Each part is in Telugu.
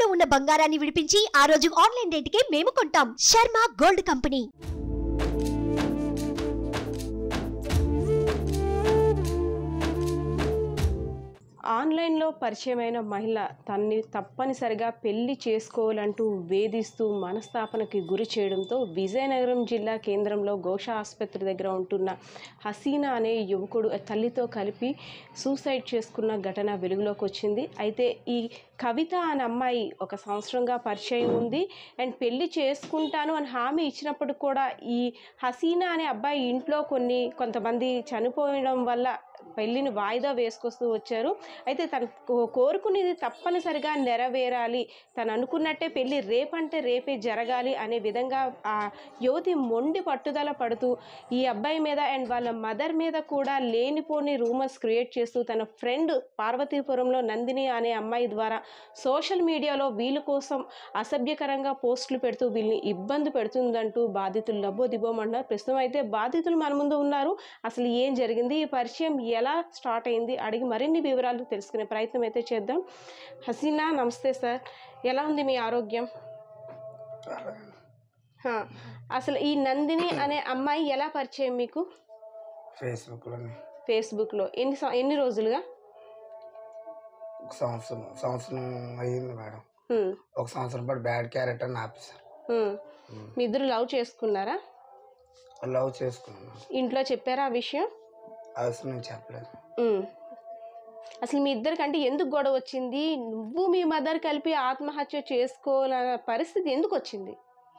ఉన్న బంగారాన్ని విడిపించి ఆ రోజు ఆన్లైన్ రేటుకే మేము కొంటాం శర్మ గోల్డ్ కంపెనీ ఆన్లైన్లో పరిచయమైన మహిళ తన్ని తప్పనిసరిగా పెళ్లి చేసుకోవాలంటూ వేధిస్తూ మనస్తాపనకి గురి చేయడంతో విజయనగరం జిల్లా కేంద్రంలో ఘోష ఆసుపత్రి దగ్గర ఉంటున్న హసీనా అనే యువకుడు తల్లితో కలిపి సూసైడ్ చేసుకున్న ఘటన వెలుగులోకి వచ్చింది అయితే ఈ కవిత అనే అమ్మాయి ఒక సంవత్సరంగా పరిచయం ఉంది అండ్ పెళ్లి చేసుకుంటాను అని హామీ ఇచ్చినప్పుడు కూడా ఈ హసీనా అనే అబ్బాయి ఇంట్లో కొన్ని కొంతమంది చనిపోయడం వల్ల పెళ్ళిని వాయిదా వేసుకొస్తూ వచ్చారు అయితే తను కో- కోరుకునేది తప్పనిసరిగా నెరవేరాలి తను అనుకున్నట్టే పెళ్ళి రేపంటే రేపే జరగాలి అనే విధంగా ఆ యువతి మొండి పట్టుదల పడుతూ ఈ అబ్బాయి మీద అండ్ వాళ్ళ మదర్ మీద కూడా లేనిపోని రూమర్స్ క్రియేట్ చేస్తూ తన ఫ్రెండ్ పార్వతీపురంలో నందిని అనే అమ్మాయి ద్వారా సోషల్ మీడియాలో వీళ్ళ కోసం అసభ్యకరంగా పోస్టులు పెడుతూ వీళ్ళని ఇబ్బంది పెడుతుందంటూ బాధితులు లబ్బోదిబ్బోమన్నారు ప్రస్తుతం అయితే బాధితులు మన ముందు ఉన్నారు అసలు ఏం జరిగింది ఈ పరిచయం ఎలా స్టార్ట్ అయింది అడిగి మరిన్ని వివరాలు తెలుసుకునే ప్రయత్నం అయితే చేద్దాం హసీనా నమస్తే సార్ ఎలా ఉంది మీ ఆరోగ్యం హా, అసలు ఈ నందిని అనే అమ్మాయి ఎలా పరిచయం మీకు ఫేస్బుక్లోని ఫేస్బుక్లో ఎన్ని సం- ఎన్ని రోజులుగా ఒక సంవత్సరం సంవత్సరం అయ్యింది మేడం హ్మ్, ఒక సంవత్సరం పాటు బ్యాడ్ క్యారెక్టర్ అని ఆపేశారు హ్మ్. మీ ఇద్దరు లవ్ చేసుకున్నారా లవ్ చేసుకున్నాను ఇంట్లో చెప్పారా ఆ విషయం అవసరం నేను చెప్పలేదు ఉమ్. అసలు మీ ఇద్దరికంటే ఎందుకు గొడవ వచ్చింది నువ్వు మీ మదర్ కలిపి ఆత్మహత్య చేసుకోవాలన్న పరిస్థితి ఎందుకు వచ్చింది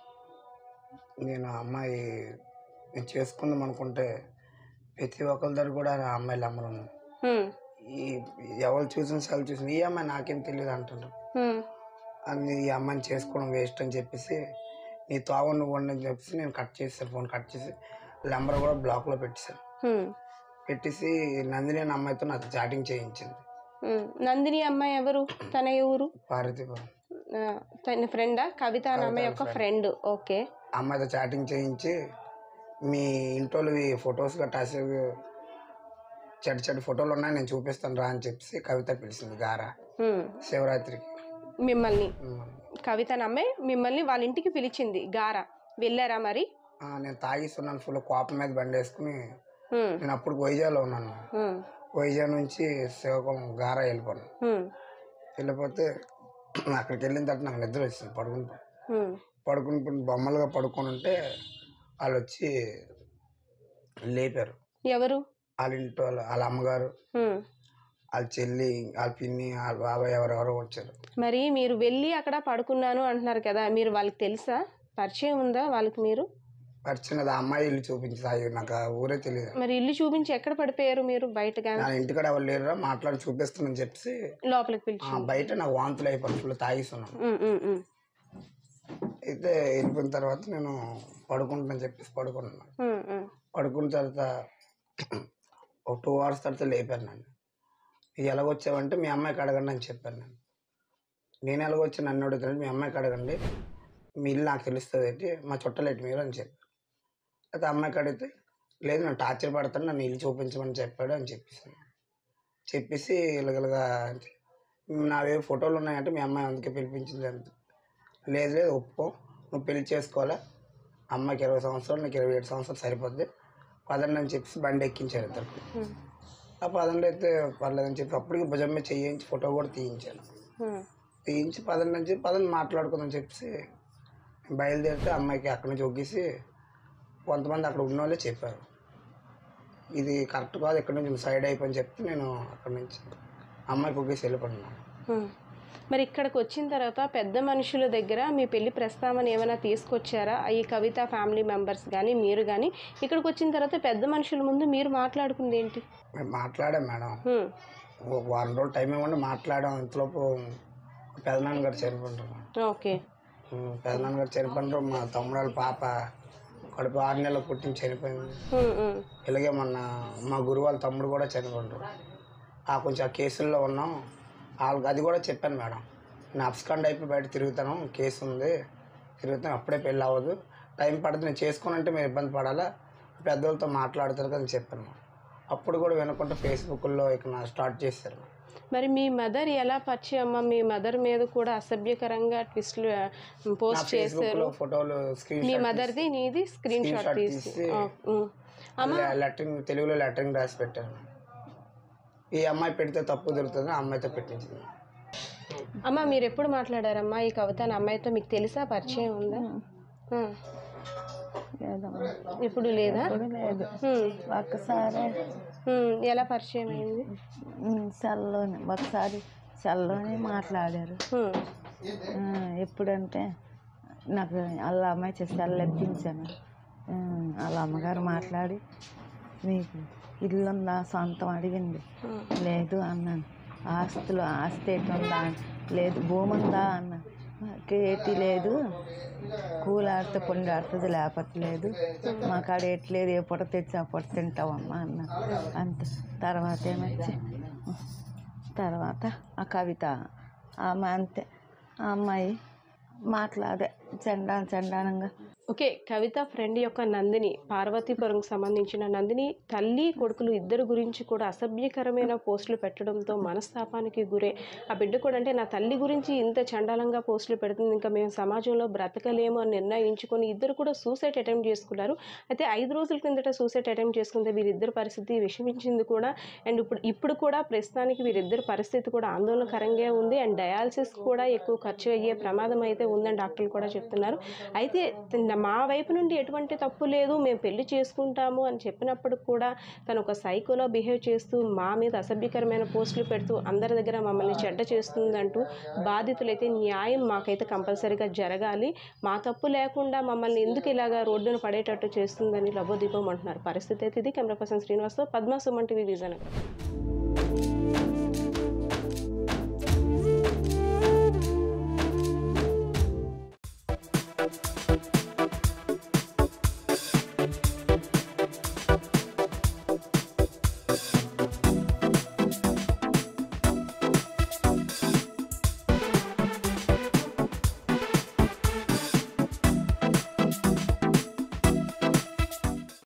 నేను ఆ అమ్మాయి నేను చేసుకుందాం అనుకుంటే ప్రతి ఒక్కరి దగ్గర కూడా ఆ అమ్మాయిలు అమ్మరు ఉమ్, ఈ ఎవరు చూసిన సెల్ చూసిన ఈ అమ్మాయి నాకేం తెలియదు అంటున్నారు ఉమ్, అని ఈ అమ్మాయిని చేసుకోవడం వేస్ట్ అని చెప్పేసి నీ తోవ నువ్వు ఉండి అని చెప్పేసి నేను కట్ చేశాను ఫోన్ కట్ చేసి నెంబర్ కూడా బ్లాక్లో పెట్టేశాను ఉమ్, పెట్టేసి నందిని అనే అమ్మాయితో నాతో చాటింగ్ చేయించింది ఉమ్. నందిని అమ్మాయి ఎవరు తన ఏ ఊరు పార్వతీపురం ఆ, తన ఫ్రెండా కవిత అనే అమ్మాయి యొక్క ఫ్రెండ్ ఓకే అమ్మాయితో చాటింగ్ చేయించి మీ ఇంట్లోవి ఫొటోస్ గట్టా చెడ్డ చెడ్డ ఫోటోలు ఉన్నాయి నేను చూపిస్తాను రా అని చెప్పేసి కవిత పిలిచింది గారా ఉమ్, శివరాత్రికి మిమ్మల్ని ఉమ్. కవిత అనే అమ్మాయి మిమ్మల్ని వాళ్ళ ఇంటికి పిలిచింది గారా వెళ్ళారా మరి ఆ, నేను తాగిస్తున్నాను ఫుల్ కోపం మీద బండి వేసుకుని ఉమ్, నేను అప్పుడు వైజాగ్లో ఉన్నాను ఉమ్, వైజాగ్ నుంచి శ్రీకాకుళం గారా వెళ్ళిపోయాను ఉమ్, వెళ్ళిపోతే అక్కడికి వెళ్ళిన తర్వాత నాకు నిద్ర వచ్చింది పడుకుని ఉమ్, పడుకుని బొమ్మలుగా పడుకొని ఉంటే వాళ్ళు వచ్చి లేపారు ఎవరు వాళ్ళ ఇంటి వాళ్ళ వాళ్ళ అమ్మగారు ఉమ్. వాళ్ళ చెల్లి వాళ్ళ పిన్ని వాళ్ళ బాబాయ్ ఎవరెవరో వచ్చారు మరి మీరు వెళ్ళి అక్కడ పడుకున్నాను అంటున్నారు కదా మీరు వాళ్ళకి తెలుసా పరిచయం ఉందా వాళ్ళకి మీరు పరిచయం అది ఆ అమ్మాయి ఇల్లు చూపించింది అయ్యో నాకు ఆ ఊరే తెలియదు మరి ఇల్లు చూపించి ఎక్కడ పడిపోయారు మీరు బయటగా నా ఇంటికాడ ఎవరు లేరురా మాట్లాడి చూపిస్తానని చెప్పేసి లోపలికి ఆ, పిలిచి బయట నాకు వాంతులు అయిపోయి ఫుల్ తాగిస్తున్నాను ఉమ్, ఉమ్, ఉమ్, అయితే వెళ్ళిపోయిన తర్వాత నేను పడుకుంటానని చెప్పేసి పడుకున్నాను ఉమ్, ఉమ్, పడుకున్న తర్వాత ఒక టూ అవర్స్ తర్వాత లేపాను నన్ను "ఇది ఎలాగొచ్చావంటే మీ అమ్మాయికి అడగండి అని చెప్పాను నేను నేను ఎలాగొచ్చి నన్ను అడుగుతాను మీ అమ్మాయికి అడగండి మీ ఇల్లు నాకు తెలుస్తుంది ఏంటి మా చుట్టాలేటి మీరు అని చెప్పాను అయితే అమ్మాయికి అడిగితే లేదు నేను టార్చర్ పడతాను నన్ను ఇల్లు చూపించమని చెప్పాడు అని చెప్పేసి చెప్పేసి ఇలాగలగా నావే ఫోటోలు ఉన్నాయంటే మీ అమ్మాయి అందుకే పిలిపించింది అంత లేదు లేదు ఒప్పుకో నువ్వు పెళ్లి చేసుకోవాలా అమ్మాయికి ఇరవై సంవత్సరాలు నీకు ఇరవై ఏడు సంవత్సరాలు సరిపోద్ది పదండి అని చెప్పేసి బండి ఎక్కించారు ఇద్దరు ఉమ్, ఆ పదండి అయితే పర్లేదని చెప్పి అప్పటికి భుజం మీద చేయించి ఫోటో కూడా తీయించాను ఉమ్, తీయించి పదండి అని చెప్పి పదండి మాట్లాడుకుందని చెప్పేసి బయలుదేరితే అమ్మాయికి అక్కడి నుంచి ఒగ్గేసి కొంతమంది అక్కడ ఉన్న వాళ్ళే చెప్పారు ఇది కరెక్ట్ కాదు ఇక్కడ నుంచి సైడ్ అయిపోయి చెప్తే నేను అక్కడి నుంచి అమ్మాయికి ఒగ్గేసి వెళ్ళిపోతున్నాను ఉమ్. మరి ఇక్కడికి వచ్చిన తర్వాత పెద్ద మనుషుల దగ్గర మీ పెళ్లి ప్రస్తావన ఏమైనా తీసుకొచ్చారా ఈ కవిత ఫ్యామిలీ మెంబర్స్ కానీ మీరు కానీ ఇక్కడికి వచ్చిన తర్వాత పెద్ద మనుషుల ముందు మీరు మాట్లాడుకుంది ఏంటి మేము మాట్లాడాం మేడం ఉమ్, ఒక వారం రోజులు టైం ఇవ్వండి మాట్లాడాం ఇంతలోపు పెదనాన్న గారు చనిపోంటారు ఓకే పెదనాన్న గారు చనిపోయినారు మా తమ్ముడు వాళ్ళ పాప కడుపు ఆరు నెలలు పుట్టిన చనిపోయింది ఉమ్, ఉమ్, ఇలాగే మొన్న మా గురువు వాళ్ళ తమ్ముడు కూడా చనిపోయినారు ఆ కొంచెం ఆ కేసుల్లో ఉన్నాం వాళ్ళకి అది కూడా చెప్పాను మేడం నేను అప్స్కండ్ అయిపోయి బయట తిరుగుతాను కేసు ఉంది తిరుగుతాను అప్పుడే పెళ్ళి అవ్వదు టైం పడుతుంది నేను చేసుకోనంటే మీరు ఇబ్బంది పడాలా పెద్దవాళ్ళతో మాట్లాడతారు కదా అని చెప్పాను అప్పుడు కూడా వినకుండా ఫేస్బుక్లో ఇక నా స్టార్ట్ చేశారు మరి మీ మదర్ ఎలా పరిచయం అమ్మ మీ మదర్ మీద కూడా అసభ్యకరంగా ట్విస్ట్లు నా పోస్ట్ ఫేస్బుక్ చేశారు లో ఫోటోలు స్క్రీన్ మీ మదర్ది నీది స్క్రీన్ Screen షాట్ shot తీసి తీసి ఆ, ఉమ్. అమ్మ లెటరింగ్ తెలుగులో లెటరింగ్ రాసి పెట్టాను ఈ అమ్మాయి పెడితే తప్పు దొరుకుతుంది ఆ అమ్మాయితో పెట్టించింది అమ్మ మీరు ఎప్పుడు మాట్లాడారమ్మా ఈ కవిత అనే అమ్మాయితో మీకు తెలుసా పరిచయం ఉందా ఆ. లేదమ్మా ఇప్పుడు లేదా ఇప్పుడు లేదు ఉమ్. ఒక్కసారి ఉమ్. ఎలా పరిచయం అయింది సెల్లోనే ఒకసారి సెల్లోనే మాట్లాడారు ఉమ్. ఆ, ఎప్పుడంటే నాకు వాళ్ళ అమ్మాయి చేసి సెల్ ఎత్తించాను ఆ, వాళ్ళ అమ్మగారు మాట్లాడి మీకు ఇల్లు ఉందా సొంతం అడిగింది ఉమ్. లేదు అన్నాను ఆస్తులు ఆస్తి ఏంటి ఉందా లేదు భూమి ఉందా అన్నాను ఏటి లేదు కూలాడితే కొన్ని ఆడుతుంది లేకపోతే లేదు మా కాడ ఎట్లేదు ఏ పూట తెచ్చి ఆ పూట తింటావమ్మా అన్న అంత తర్వాత ఏమొచ్చి తర్వాత ఆ కవిత ఆమె అంతే ఆ అమ్మాయి మాట్లాడే చండాన చండానంగా ఓకే కవిత ఫ్రెండ్ యొక్క నందిని పార్వతీపురంకు సంబంధించిన నందిని తల్లి కొడుకులు ఇద్దరు గురించి కూడా అసభ్యకరమైన పోస్టులు పెట్టడంతో మనస్తాపానికి గురే ఆ బిడ్డ కూడా అంటే నా తల్లి గురించి ఇంత చండాలంగా పోస్టులు పెడుతుంది ఇంకా మేము సమాజంలో బ్రతకలేము అని నిర్ణయించుకొని ఇద్దరు కూడా సూసైడ్ అటెంప్ట్ చేసుకున్నారు అయితే ఐదు రోజుల కిందట సూసైడ్ అటెంప్ట్ చేసుకుంటే వీరిద్దరు పరిస్థితి విషమించింది కూడా అండ్ ఇప్పుడు ఇప్పుడు కూడా ప్రస్తుతానికి వీరిద్దరి పరిస్థితి కూడా ఆందోళనకరంగా ఉంది అండ్ డయాలసిస్ కూడా ఎక్కువ ఖర్చు అయ్యే ప్రమాదం అయితే ఉందని డాక్టర్లు కూడా చెప్తున్నారు అయితే తన- మా వైపు నుండి ఎటువంటి తప్పు లేదు మేము పెళ్లి చేసుకుంటాము అని చెప్పినప్పుడు కూడా తను ఒక సైకోలో బిహేవ్ చేస్తూ మా మీద అసభ్యకరమైన పోస్టులు పెడుతూ అందరి దగ్గర మమ్మల్ని చెడ్డ చేస్తుందంటూ బాధితులైతే న్యాయం మాకైతే కంపల్సరీగా జరగాలి మా తప్పు లేకుండా మమ్మల్ని ఎందుకు ఇలాగా రోడ్డును పడేటట్టు చేస్తుందని లబోదీపం అంటున్నారు పరిస్థితి అయితే ఇది కెమెరా పర్సన్ శ్రీనివాస్తో పద్మా సుమన్ టీవీ విజయనగరం